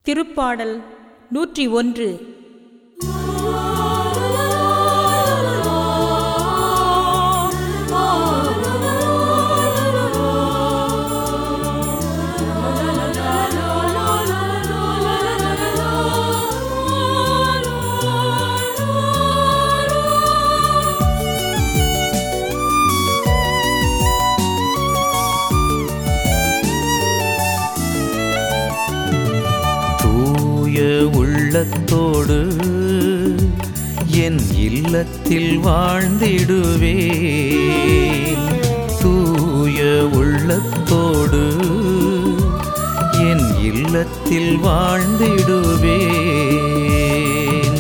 திருப்பாடல் நூற்றி ஒன்று தூய உள்ளத்தோடு என் இல்லத்தில் வாழ்ந்திடுவேன் தூய உள்ளத்தோடு என் இல்லத்தில் வாழ்ந்திடுவேன்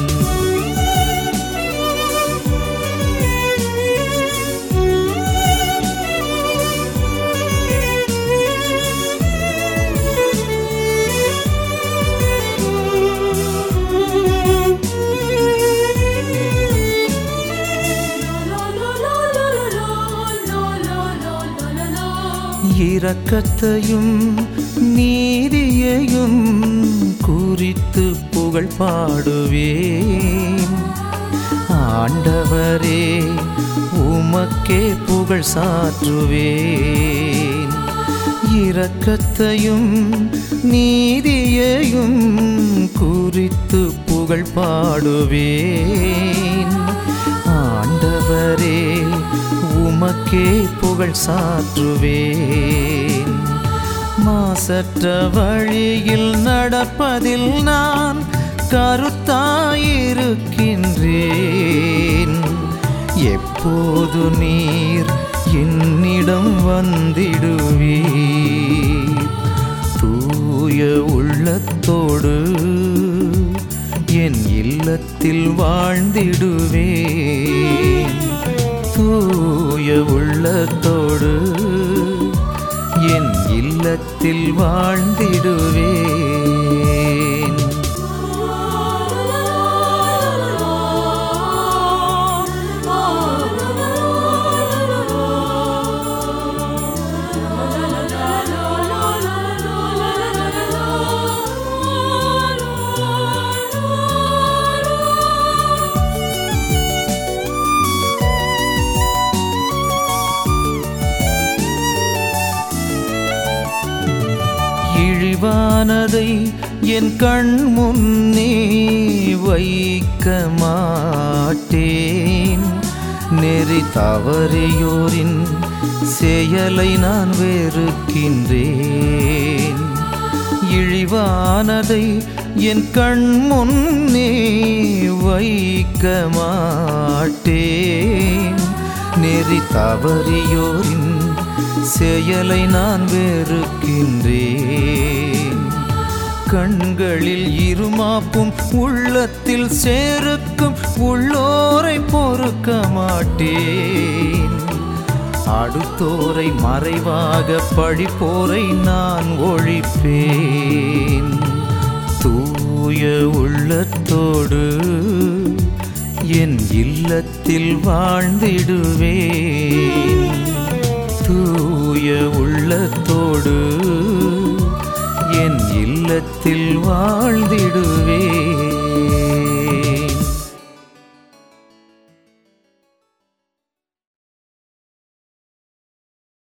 இரக்கத்தையும் நீதியையும் குறித்து புகழ் பாடுவேன் ஆண்டவரே உமக்கே புகழ் சாற்றுவேன் இரக்கத்தையும் நீதியையும் குறித்து புகழ் பாடுவேன் ஆண்டவரே உமக்கே புகழ் சாற்றுவேன் மாசற்ற வழியில் நடப்பதில் நான் கருத்தாயிருக்கின்றேன் எப்போது நீர் என்னிடம் வந்திடுவீர் தூய உள்ளத்தோடு என் இல்லத்தில் வாழ்ந்திடுவேன் தூய உள்ளத்தோடு என் இல்லத்தில் வாழ்ந்திடுவேன் இழிவானதை என் கண் முன்னே வைக்க மாட்டேன் நெறி தவறியோரின் செயலை நான் வெறுக்கின்றேன் இழிவானதை என் கண் முன்னே வைக்க மாட்டேன் நெறி தவறியோரின் செயலை நான் வெறுக்கின்றேன் கண்களில் இருமாப்பும் உள்ளத்தில் சேருக்கும் உள்ளோரை பொறுக்க மாட்டேன் அடுத்தோரை மறைவாக பழிப்போரை நான் ஒழிப்பேன் தூய உள்ளத்தோடு என் இல்லத்தில் வாழ்ந்திடுவேன் தூய உள்ளத்தோடு என் இல்லத்தில் வாழ்ந்திடுவேன்